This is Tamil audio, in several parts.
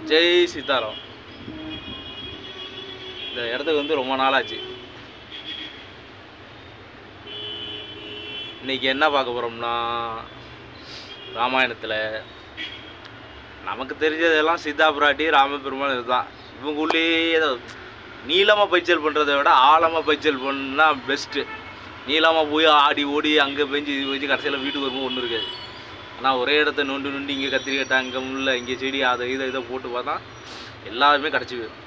ஜெய் சீதாராம் இந்த இடத்துக்கு வந்து ரொம்ப நாளாச்சு இன்னைக்கு என்ன பார்க்க போகிறோம்னா ராமாயணத்தில் நமக்கு தெரிஞ்சதெல்லாம் சீதா பிராட்டி ராமபெருமான் இதுதான் இவங்களுள்ளேயே ஏதோ நீளமாக பயிற்சியல் பண்ணுறதை விட ஆழமாக பயிற்சியல் பண்ணால் பெஸ்ட்டு நீளமாக போய் ஆடி ஓடி அங்கே பெஞ்சு இது பெஞ்சு கடைசியில் வீட்டுக்கு வரும்போது ஒன்றும் இருக்காது ஆனால் ஒரே இடத்த நொண்டு நொண்டி இங்கே கத்திரிக்கட்டை அங்கே முள்ள இங்கே செடி அதை இதை இதை போட்டு பார்த்தா எல்லாருமே கிடச்சி போயிடும்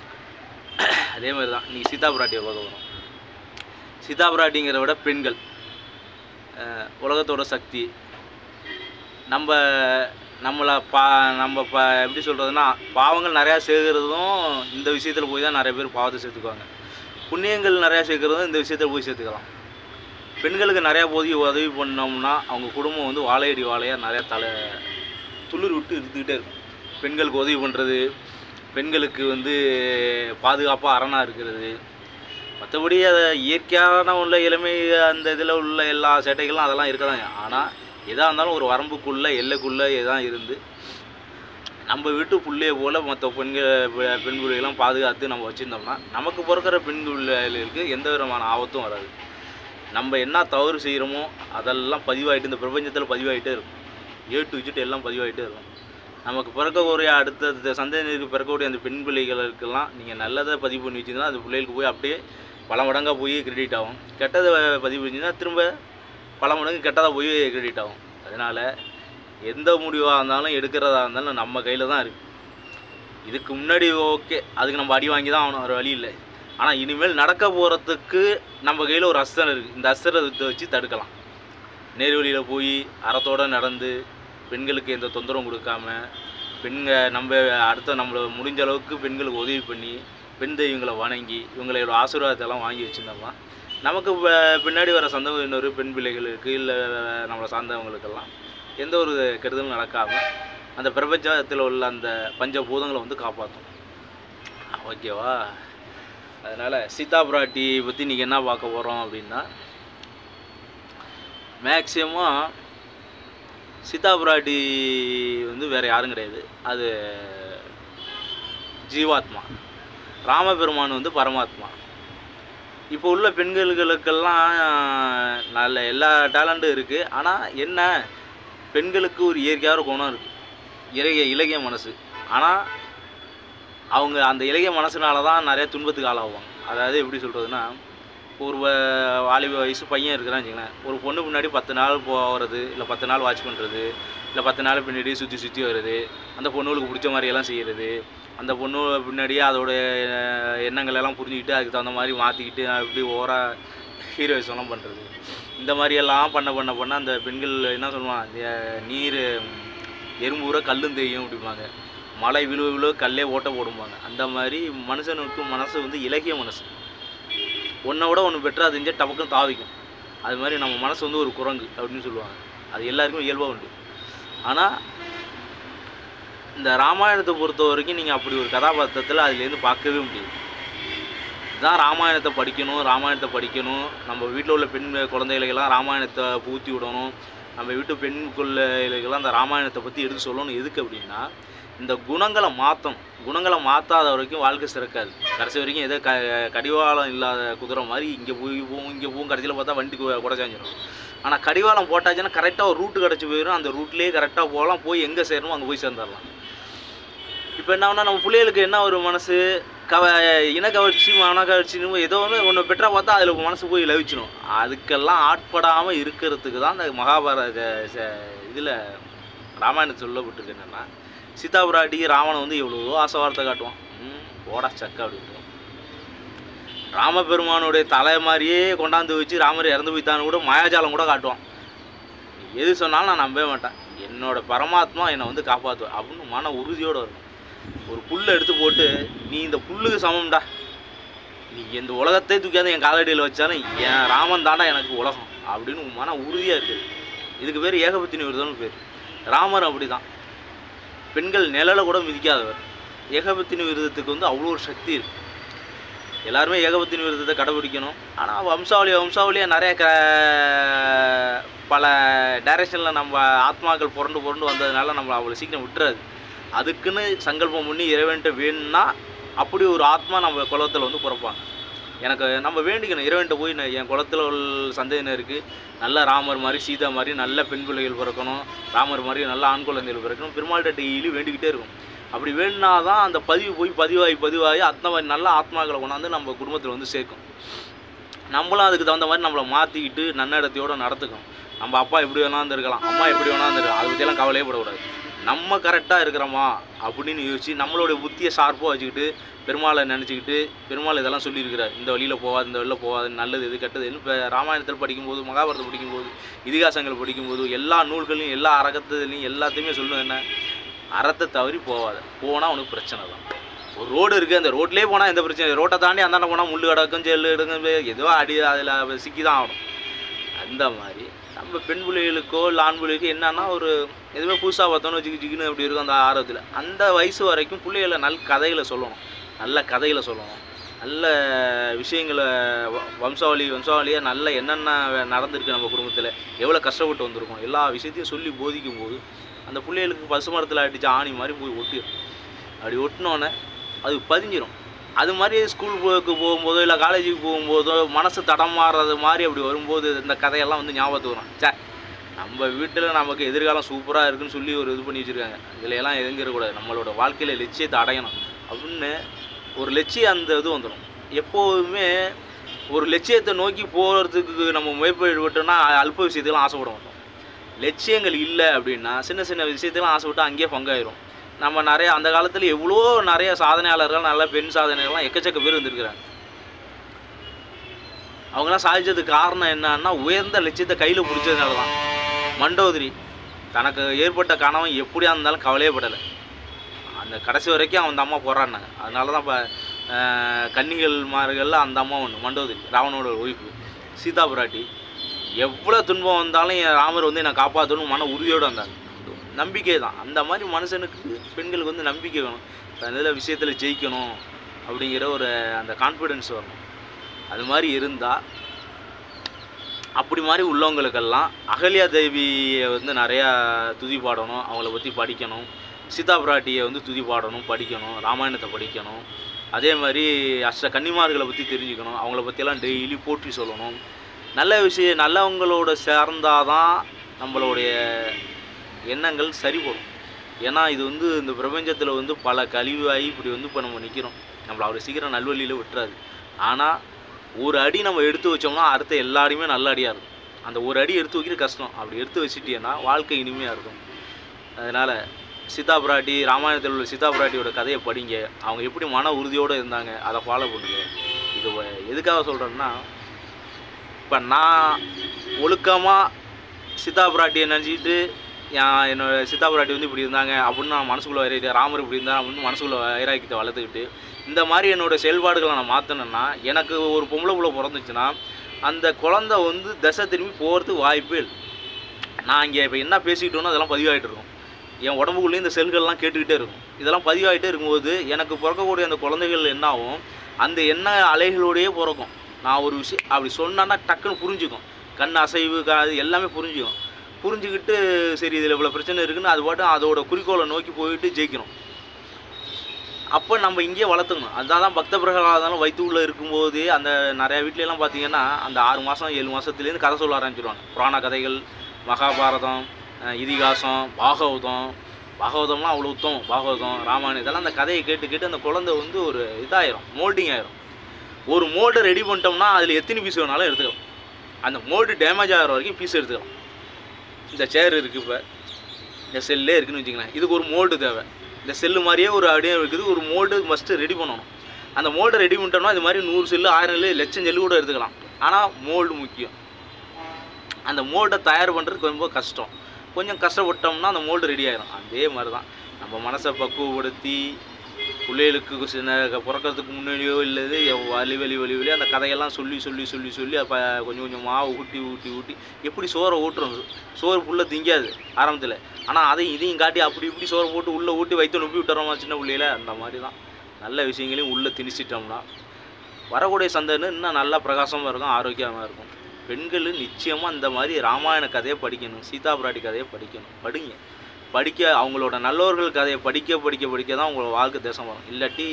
அதே மாதிரி தான் நீங்கள் சீதா பிராட்டியை பார்க்க போகிறோம் சீதா பிராட்டிங்கிறத விட பெண்கள் அஹ் உலகத்தோட சக்தி நம்ம நம்மளை பா நம்ம ப எப்படி சொல்கிறதுனா பாவங்கள் நிறையா சேர்க்கறதும் இந்த விஷயத்தில் போய் தான் நிறைய பேர் பாவத்தை சேர்த்துக்குவாங்க புண்ணியங்கள் நிறையா சேர்க்கறதும் இந்த விஷயத்தில் போய் சேர்த்துக்கலாம் பெண்களுக்கு நிறையா உதவி உதவி பண்ணோம்னா அவங்க குடும்பம் வந்து வாழையடி வாழையாக நிறையா தலை துளிர் விட்டு இருந்துக்கிட்டே இருக்கும் பெண்களுக்கு உதவி பண்ணுறது பெண்களுக்கு வந்து பாதுகாப்பாக அரணாக இருக்கிறது மற்றபடி அதை இயற்கையான உள்ள இளமை அந்த இதில் உள்ள எல்லா சேட்டைகளும் அதெல்லாம் இருக்க தான் ஆனால் எதாக இருந்தாலும் ஒரு வரம்புக்குள்ளே எல்லைக்குள்ளே இதான் இருந்து நம்ம வீட்டு பிள்ளைய போல் மற்ற பெண்கள் பெ- பெண் பிள்ளைகள்லாம் பாதுகாத்து நம்ம வச்சுருந்தோம்னா நமக்கு பிறக்கிற பெண் பிள்ளைகளுக்கு எந்த விதமான ஆபத்தும் வராது நம்ம என்ன தவறு செய்கிறோமோ அதெல்லாம் பதிவாயிட்டு இந்த பிரபஞ்சத்தில் பதிவாயிட்டே இருக்கும் ஏ டு இஜிட் எல்லாம் பதிவாயிட்டே இருக்கும் நமக்கு பிறக்கக்கூடிய அடுத்த சந்ததியினருக்கு பிறக்கக்கூடிய அந்த பெண் பிள்ளைகளுக்கெல்லாம் நீங்கள் நல்லதை பதிவு பண்ணி வச்சிங்கன்னா அந்த பிள்ளைகளுக்கு போய் அப்படியே பல மடங்காக போய் கிரெடிட் ஆகும் கெட்டதை பதிவு பண்ணிங்கன்னா திரும்ப பல மடங்கு கெட்டதாக போய் கிரெடிட் ஆகும் அதனால் எந்த முடிவாக இருந்தாலும் எடுக்கிறதா இருந்தாலும் நம்ம கையில் தான் இருக்குது இதுக்கு முன்னாடி ஓகே அதுக்கு நம்ம அடி வாங்கி தான் ஆகணும் வேறு வழி இல்லை ஆனால் இனிமேல் நடக்க போகிறதுக்கு நம்ம கையில் ஒரு அஸ்திரம் இருக்குது இந்த அஸ்திரத்தை வச்சு தடுக்கலாம் நேர்வழியில் போய் அறத்தோடு நடந்து பெண்களுக்கு எந்த தொந்தரவும் கொடுக்காம பெண்க நம்ம அடுத்த நம்மளை முடிஞ்ச அளவுக்கு பெண்களுக்கு உதவி பண்ணி பெண் தெய்வங்களை வணங்கி இவங்களோட ஆசீர்வாதத்தெல்லாம் வாங்கி வச்சுருந்தோம்னா நமக்கு ப- பின்னாடி வர சந்ததியினர் பெண் பிள்ளைகளுக்கு இல்லை நம்மளை சார்ந்தவங்களுக்கெல்லாம் எந்த ஒரு கெடுதலும் நடக்காமல் அந்த பிரபஞ்சத்தில் உள்ள அந்த பஞ்சபூதங்களை வந்து காப்பாற்றும் ஓகேவா அதனால் சீதா பிராட்டி பற்றி இன்றைக்கி என்ன பார்க்க போகிறோம் அப்படின்னா மேக்ஸிமம் சீதா பிராட்டி வந்து வேறு யாரும் கிடையாது அது ஜீவாத்மா ராமபெருமான் வந்து பரமாத்மா இப்போ உள்ள பெண்களுக்கெல்லாம் நல்ல எல்லா டேலண்ட்டும் இருக்குது ஆனால் என்ன பெண்களுக்கு ஒரு இயற்கையான ஒரு குணம் இருக்குது இலகிய இலகிய மனசு ஆனால் அவங்க அந்த இலகிய மனசுனால தான் நிறைய துன்பத்துக்கு ஆளாகுவாங்க அதாவது எப்படி சொல்கிறதுனா ஒரு வ- வாலிப வயசு பையன் இருக்கிறான்னு வச்சுங்களேன் ஒரு பொண்ணு முன்னாடி பத்து நாள் போகிறது இல்லை பத்து நாள் வாட்ச் பண்ணுறது இல்லை பத்து நாள் பின்னாடி சுற்றி சுற்றி வருது அந்த பொண்ணுகளுக்கு பிடிச்ச மாதிரியெல்லாம் செய்கிறது அந்த பொண்ணு பின்னாடியே அதோட அஹ், எண்ணங்கள் எல்லாம் புரிஞ்சுக்கிட்டு அதுக்கு தகுந்த மாதிரி மாற்றிக்கிட்டு அப்படி ஓரா ஹீரோயிசம்லாம் பண்ணுறது இந்த மாதிரியெல்லாம் பண்ண பண்ண பண்ண அந்த பெண்கள் என்ன சொல்லுவான் இந்த நீர் எறும்பூர கல்லும் தெரியும் அப்படிம்பாங்க மழை விழுவ விழுவ கல்லே ஓட்ட போடும்பாங்க அந்த மாதிரி மனுஷனுக்கு மனசு வந்து இலகிய மனசு ஒன்றை விட ஒன்று பெட்டராக தெரிஞ்சால் டபக்குன்னு தாவிக்கும் அது மாதிரி நம்ம மனசு வந்து ஒரு குரங்கு அப்படின்னு சொல்லுவாங்க அது எல்லாருக்கும் இயல்பாக உண்டு ஆனால் இந்த ராமாயணத்தை பொறுத்த வரைக்கும் நீங்கள் அப்படி ஒரு கதாபாத்திரத்தில் அதுலேருந்து பார்க்கவே முடியாது இதுதான் ராமாயணத்தை படிக்கணும் ராமாயணத்தை படிக்கணும் நம்ம வீட்டில் உள்ள பெண் குழந்தைகளுக்கெல்லாம் ராமாயணத்தை பூத்தி விடணும் நம்ம வீட்டு பெண் பிள்ளைகளுக்கெல்லாம் அந்த ராமாயணத்தை பற்றி எடுத்து சொல்லணும் எதுக்கு அப்படின்னா இந்த குணங்களை மாற்றணும் குணங்களை மாற்றாத வரைக்கும் வாழ்க்கை சிறக்காது கடைசி வரைக்கும் ஏதோ க கடிவாளம் இல்லாத குதிரை மாதிரி இங்கே போய் போகும் இங்கே போகும் கடைசியில் பார்த்தா வண்டி குடச்சாஞ்சிடும் ஆனால் கடிவாளம் போட்டாச்சுன்னா கரெக்டாக ஒரு ரூட்டு கிடச்சி போயிடும் அந்த ரூட்லேயே கரெக்டாக போகலாம் போய் எங்கே சேரணுமோ அங்கே போய் சேர்ந்துடலாம் இப்போ என்ன ஆகுனா நம்ம பிள்ளைகளுக்கு என்ன ஒரு மனசு கவ இன கவர்ச்சி மன கவர்ச்சின்னு ஏதோ ஒன்று ஒன்று பெட்டராக பார்த்தா அதில் மனசு போய் லவிச்சிடும் அதுக்கெல்லாம் ஆட்படாமல் இருக்கிறதுக்கு தான் அந்த மகாபாரத இதில் ராமாயணத்தில் சொல்லப்பட்டிருக்கு என்னென்னா சீதா பிராட்டி ராவணன் வந்து எவ்வளவோ ஆசை வார்த்தை காட்டுவான் ம், போடா சக்க அப்படின்ட்டு ராமபெருமானுடைய தலை மாதிரியே கொண்டாந்து வச்சு ராமர் இறந்து போய்த்தான்னு கூட மாயாஜாலம் கூட காட்டுவான் நீ எது சொன்னாலும் நான் நம்பவே மாட்டேன் என்னோட பரமாத்மா என்னை வந்து காப்பாற்றுவேன் அப்படின்னு மன உறுதியோடு இருக்கும் ஒரு புல்லை எடுத்து போட்டு நீ இந்த புல்லுக்கு சமம்டா நீ இந்த உலகத்தை தூக்கியாந்து என் காலடியில் வச்சாலும் என் ராமன் தாண்டா எனக்கு உலகம் அப்படின்னு மன உறுதியாக இருக்குது இதுக்கு பேர் ஏகபத்தினி விருதம்னு பேர் ராமர் அப்படி தான் பெண்கள் நிழலை கூட மிதிக்காதவர் ஏகபத்தினி விரதத்துக்கு வந்து அவ்வளோ ஒரு சக்தி இருக்கு எல்லாருமே ஏகபத்தினி விரதத்தை கடைபிடிக்கணும் ஆனால் வம்சாவளி வம்சாவளியாக நிறைய க பல டைரெக்ஷனில் நம்ம ஆத்மாக்கள் புரண்டு புரண்டு வந்ததுனால நம்மளை அவ்வளோ சீக்கிரம் விட்டுறாது அதுக்குன்னு சங்கல்பம் பண்ணி இறைவன்ட்ட வேணும்னா அப்படி ஒரு ஆத்மா நம்ம குலத்தில் வந்து பிறப்பாங்க எனக்கு நம்ம வேண்டிக்கணும் இறைவன்ட்ட போய் நான் என் குலத்தில் உள்ள சந்ததியினருக்கு நல்ல ராமர் மாதிரி சீதா மாதிரி நல்ல பெண் பிள்ளைகள் பிறக்கணும் ராமர் மாதிரி நல்ல ஆண் குழந்தைகள் பிறக்கணும் பெருமாள்கிட்ட டெய்லி வேண்டிக்கிட்டே இருக்கும் அப்படி வேணுனா தான் அந்த பதிவு போய் பதிவாகி பதிவாகி அந்த மாதிரி நல்ல ஆத்மாக்களை கொண்டாந்து நம்ம குடும்பத்தில் வந்து சேர்க்கும் நம்மளும் அதுக்கு தகுந்த மாதிரி நம்மளை மாற்றிக்கிட்டு நன்னடத்தையோடு நடத்துக்கணும் நம்ம அப்பா எப்படி வேணா இருந்திருக்கலாம் அம்மா எப்படி வேணா இருந்திருக்கலாம் அதை பற்றியெல்லாம் கவலையே படக்கூடாது நம்ம கரெக்டாக இருக்கிறோமா அப்படின்னு யோசிச்சு நம்மளுடைய புத்தியை ஷார்ப்பாக வச்சுக்கிட்டு பெருமாளை நினச்சிக்கிட்டு பெருமாள் இதெல்லாம் சொல்லியிருக்கிறார் இந்த வழியில் போகாது இந்த வழியில் போகாது நல்லது எது கெட்டது எது இப்போ ராமாயணத்தில் படிக்கும்போது மகாபாரதம் படிக்கும்போது இதிகாசங்கள் படிக்கும்போது எல்லா நூல்களையும் எல்லா அரகத்துலையும் எல்லாத்தையுமே சொல்லுவேன் என்ன அறத்தை தவறி போகாத போனால் உனக்கு பிரச்சனை தான் ஒரு ரோடு இருக்குது அந்த ரோட்லேயே போனால் எந்த பிரச்சனை இல்லை. ரோட்டை தாண்டி அந்தாண்ட போனால் முள்ளு கிடக்கும் ஜெல்லு கிடக்கும் ஏதோ அடி அதில் சிக்கி தான் ஆகணும் அந்த மாதிரி நம்ம பெண் பிள்ளைகளுக்கோ இல்லை ஆண் பிள்ளைகளுக்கோ என்னன்னா ஒரு எதுவுமே புதுசாக பார்த்தோன்னு ஜிகு ஜிகுன்னு அப்படி இருக்கும் அந்த ஆர்வத்தில் அந்த வயசு வரைக்கும் பிள்ளைகளை நல்ல கதைகளை சொல்லணும் நல்ல கதைகளை சொல்லணும் நல்ல விஷயங்களை வ- வம்சாவளி வம்சாவளியாக நல்ல என்னென்ன வே- நடந்திருக்கு நம்ம குடும்பத்தில் எவ்வளோ கஷ்டப்பட்டு வந்திருக்கோம் எல்லா விஷயத்தையும் சொல்லி போதிக்கும் போது அந்த பிள்ளைகளுக்கு பசு மரத்தில் அடித்த ஆணி மாதிரி போய் ஒட்டிடும் அப்படி ஒட்டினோன்னே அது பதிஞ்சிரும் அது மாதிரி ஸ்கூல் போகும்போதோ இல்லை காலேஜுக்கு போகும்போதோ மனசு தடமாறுறது மாதிரி அப்படி வரும்போது இந்த கதையெல்லாம் வந்து ஞாபகத்துக்கு வரும் சே நம்ம வீட்டில் நமக்கு எதிர்காலம் சூப்பராக இருக்குன்னு சொல்லி ஒரு இது பண்ணி வச்சுருக்காங்க இதுல எல்லாம் எதுங்கிடக்கூடாது நம்மளோட வாழ்க்கையில் லட்சியத்தை அடையணும் அப்படின்னு ஒரு லட்சியம் அந்த இது வந்துடும் எப்போதுமே ஒரு லட்சியத்தை நோக்கி போகிறதுக்கு நம்ம முயற்சி ஈடுபட்டோம்னா அல்ப விஷயத்துக்கெல்லாம் ஆசைப்பட மாட்டோம் லட்சியங்கள் இல்லை அப்படின்னா சின்ன சின்ன விஷயத்துலாம் ஆசைப்பட்டு அங்கேயே பங்காயிரும் நம்ம நிறைய அந்த காலத்தில் எவ்வளோ நிறைய சாதனையாளர்கள் நல்ல பெண் சாதனைகள்லாம் எக்கச்சக்க பேர் இருந்திருக்கிறாங்க அவங்களாம் சாதிச்சதுக்கு காரணம் என்னன்னா உயர்ந்த லட்சியத்தை கையில் பிடிச்சதுனால தான் மண்டோதரி தனக்கு ஏற்பட்ட கணவன் எப்படியா இருந்தாலும் கவலையே படலை அந்த கடைசி வரைக்கும் அவன் அந்த அம்மா போராடினாங்க அதனால தான் இப்போ கன்னிகள் மார்களில் அந்த அம்மா ஒன்று மண்டோதரி ராவணோட ஒய்ஃபு சீதா பிராட்டி எவ்வளோ துன்பம் வந்தாலும் என் ராமர் வந்து என்னை காப்பாற்றணும் மன உறுதியோடு வந்தாங்க நம்பிக்கை தான் அந்த மாதிரி மனுஷனுக்கு பெண்களுக்கு வந்து நம்பிக்கை வேணும் அதில் விஷயத்தில் ஜெயிக்கணும் அப்படிங்கிற ஒரு அந்த கான்ஃபிடென்ஸ் வரணும் அது மாதிரி இருந்தால் அப்படி மாதிரி உள்ளவங்களுக்கெல்லாம் அகல்யா தேவியை வந்து நிறையா துதி பாடணும் அவங்கள பற்றி படிக்கணும் சீதா பிராட்டியை வந்து துதி பாடணும் படிக்கணும் ராமாயணத்தை படிக்கணும் அதே மாதிரி அஷ்ட கன்னிமார்களை பற்றி தெரிஞ்சுக்கணும் அவங்கள பற்றியெல்லாம் டெய்லி போற்றி சொல்லணும் நல்ல விஷயம் நல்லவங்களோட சேர்ந்தாதான் நம்மளுடைய எண்ணங்கள் சரிபடும் ஏன்னா இது வந்து இந்த பிரபஞ்சத்தில் வந்து பல கழிவாகி இப்படி வந்து இப்போ நம்ம நிற்கிறோம் நம்மளை அவ்வளோ சீக்கிரம் நல்வழியில் விட்டுறாது ஆனால் ஒரு அடி நம்ம எடுத்து வச்சோம்னா அடுத்த எல்லா அடியுமே நல்ல அடியாக இருக்கும் அந்த ஒரு அடி எடுத்து வைக்கிறது கஷ்டம் அப்படி எடுத்து வச்சிட்டீங்கன்னா வாழ்க்கை இனிமையாக இருக்கும் அதனால் சீதா பிராட்டி ராமாயணத்தில் உள்ள சீதா பிராட்டியோட கதையை படிங்க அவங்க எப்படி மன உறுதியோடு இருந்தாங்க அதை ஃபாலோ பண்ணுங்க இது வ- எதுக்காக சொல்கிறேன்னா இப்போ நான் ஒழுக்கமாக சீதா பிராட்டியை நினச்சிக்கிட்டு என் என்னோட சீதா பிராட்டி வந்து இப்படி இருந்தாங்க அப்படின்னு நான் மனசுக்குள்ளே வைராக்கிய ராமர் இப்படி இருந்தாங்க அப்படின்னு மனசுக்குள்ளே வைராக்கியத்தை வளர்த்துக்கிட்டு இந்த மாதிரி என்னோட செயல்பாடுகளை நான் மாற்றினேன்னா எனக்கு ஒரு பொம்பளை புள்ள பிறந்துச்சுன்னா அந்த குழந்தை வந்து திசை திரும்பி போகிறதுக்கு வாய்ப்பே இல்லை நான் இங்கே இப்போ என்ன பேசிக்கிட்டோனோ அதெல்லாம் பதிவாகிட்டு இருக்கும் என் உடம்புக்குள்ளேயும் இந்த செல்கள்லாம் கேட்டுக்கிட்டே இருக்கும் இதெல்லாம் பதிவாகிட்டே இருக்கும்போது எனக்கு பிறக்கக்கூடிய அந்த குழந்தைகள் என்ன ஆகும் அந்த எண்ண அலைகளோடையே பிறக்கும் நான் ஒரு விஷயம் அப்படி சொன்னேன்னா டக்குன்னு புரிஞ்சுக்கும் கண் அசைவு க அது எல்லாமே புரிஞ்சுக்கும் புரிஞ்சுக்கிட்டு சரி இதில் இவ்வளோ பிரச்சனை இருக்குன்னு அது பாட்டு அதோட குறிக்கோளை நோக்கி போயிட்டு ஜெயிக்கணும் அப்போ நம்ம இங்கேயே வளர்த்துக்கணும் அதுதான் தான் பக்த பிரகலாதம் வயிற்றுக்குள்ளே இருக்கும்போதே அந்த நிறைய வீட்லலாம் பார்த்தீங்கன்னா அந்த ஆறு மாதம் ஏழு மாதத்துலேருந்து கதை சொல்ல ஆரம்பிச்சிருவாங்க புராண கதைகள் மகாபாரதம் அஹ் இதிகாசம் பாகவதம் பாகவதம்லாம் அவ்வளோ உத்தமம் பாகவதம் ராமாயணம் இதெல்லாம் அந்த கதையை கேட்டு கேட்டு அந்த குழந்தை வந்து ஒரு இதாயிரும் மோல்டிங் ஆயிரும் ஒரு மோல்டை ரெடி பண்ணிட்டோம்னா அதில் எத்தனை பீஸ் வேணாலும் எடுத்துக்கலாம் அந்த மோல்டு டேமேஜ் ஆகிற வரைக்கும் பீஸ் எடுத்துக்கலாம் இந்த சேர் இருக்குது இப்போ இந்த செல்லே இருக்குன்னு வச்சுங்களேன் இதுக்கு ஒரு மோல்டு தேவை இந்த செல்லு மாதிரியே ஒரு அப்படியே இருக்குது ஒரு மோல்டு மஸ்ட்டு ரெடி பண்ணணும் அந்த மோல்டை ரெடி பண்ணிட்டோம்னா இது மாதிரி நூறு செல்லு ஆயிரம் செல்லு லட்சம் செல்லு கூட எடுத்துக்கலாம் ஆனால் மோல்டு முக்கியம் அந்த மோல்டை தயார் பண்ணுறதுக்கு ரொம்ப கஷ்டம் கொஞ்சம் கஷ்டப்பட்டோம்னா அந்த மோல்டு ரெடி ஆயிரும் அதே மாதிரி தான் நம்ம மனசை பக்குவப்படுத்தி பிள்ளைகளுக்கு சின்ன பிறக்கிறதுக்கு முன்னாடியோ இல்லது வலி வலி வலி வலி அந்த கதையெல்லாம் சொல்லி சொல்லி சொல்லி சொல்லி அப்போ கொஞ்சம் கொஞ்சம் மாவு ஊட்டி ஊட்டி ஊட்டி எப்படி சோறை ஊட்டுறோம் சோறு ஃபுல்லாக திங்காது ஆரம்பத்தில் ஆனால் அதையும் இதையும் காட்டி அப்படி இப்படி சோறை போட்டு உள்ளே ஊட்டி வைத்து நுப்பி விட்டுறோமா சின்ன பிள்ளையில அந்த மாதிரி தான் நல்ல விஷயங்களையும் உள்ளே திணிச்சிட்டோம்னா வரக்கூடிய சந்தன்னு இன்னும் நல்லா பிரகாசமாக இருக்கும் ஆரோக்கியமாக இருக்கும் பெண்கள் நிச்சயமாக இந்த மாதிரி ராமாயண கதையை படிக்கணும் சீதா பிராட்டி கதையை படிக்கணும் படிங்க படிக்க அவங்களோட நல்லவர்கள் கதையை படிக்க படிக்க படிக்க தான் உங்களோட வாழ்க்கை தேசம் வரும் இல்லாட்டி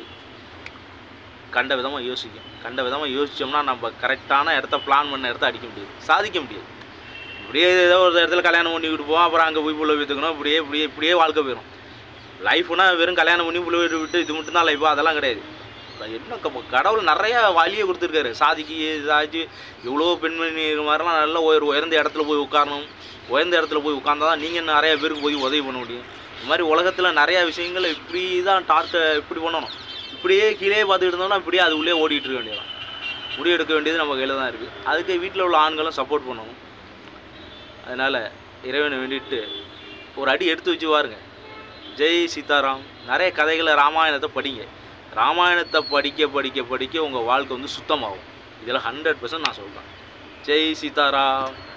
கண்ட விதமாக யோசிக்கும் கண்ட விதமாக யோசிச்சோம்னா நம்ம கரெக்டான இடத்த பிளான் பண்ண இடத்த அடிக்க முடியாது சாதிக்க முடியாது இப்படியே ஏதோ ஒரு இடத்துல கல்யாணம் பண்ணி விட்டு போவோம் அப்புறம் அங்கே போய் புள்ள விற்றுக்கணும் இப்படியே இப்படியே இப்படியே வாழ்க்கை போயிடும் லைஃப்னா வெறும் கல்யாணம் பண்ணி புள்ள வீட்டு விட்டு இது மட்டும்தான் லைஃப் அதெல்லாம் கிடையாது அது என்ன க- கடவுள் நிறைய வழியை கொடுத்துருக்காரு சாதிக்கு இதாச்சு எவ்வளோ பெண்மணி இது மாதிரிலாம் நல்ல உயர் உயர்ந்த இடத்துல போய் உட்காரணும் உயர்ந்த இடத்துல போய் உட்கார்ந்தா தான் நீங்கள் நிறைய பேருக்கு போய் உதவி பண்ண முடியும் இந்த மாதிரி உலகத்தில் நிறைய விஷயங்கள் இப்படி தான் டார்ச்சை இப்படி பண்ணணும் இப்படியே கீழே பார்த்துக்கிட்டு இருந்தோம்னா இப்படியே அது உள்ளே ஓடிட்டு இருக்க வேண்டியதான் முடிவு எடுக்க வேண்டியது நம்ம கையில் தான் இருக்குது அதுக்கு வீட்டில் உள்ள ஆண்களும் சப்போர்ட் பண்ணணும் அதனால் இறைவனை வேண்டிட்டு ஒரு அடி எடுத்து வச்சு பாருங்க ஜெய் சீதாராம் நிறைய கதைகளை ராமாயணத்தை படிங்க ராமாயணத்தை படிக்க படிக்க படிக்க உங்கள் வாழ்க்கை வந்து சுத்தமாகும் இதில் ஹண்ட்ரட் பர்சன்ட் நான் சொல்கிறேன் ஜெய் சீதாராம்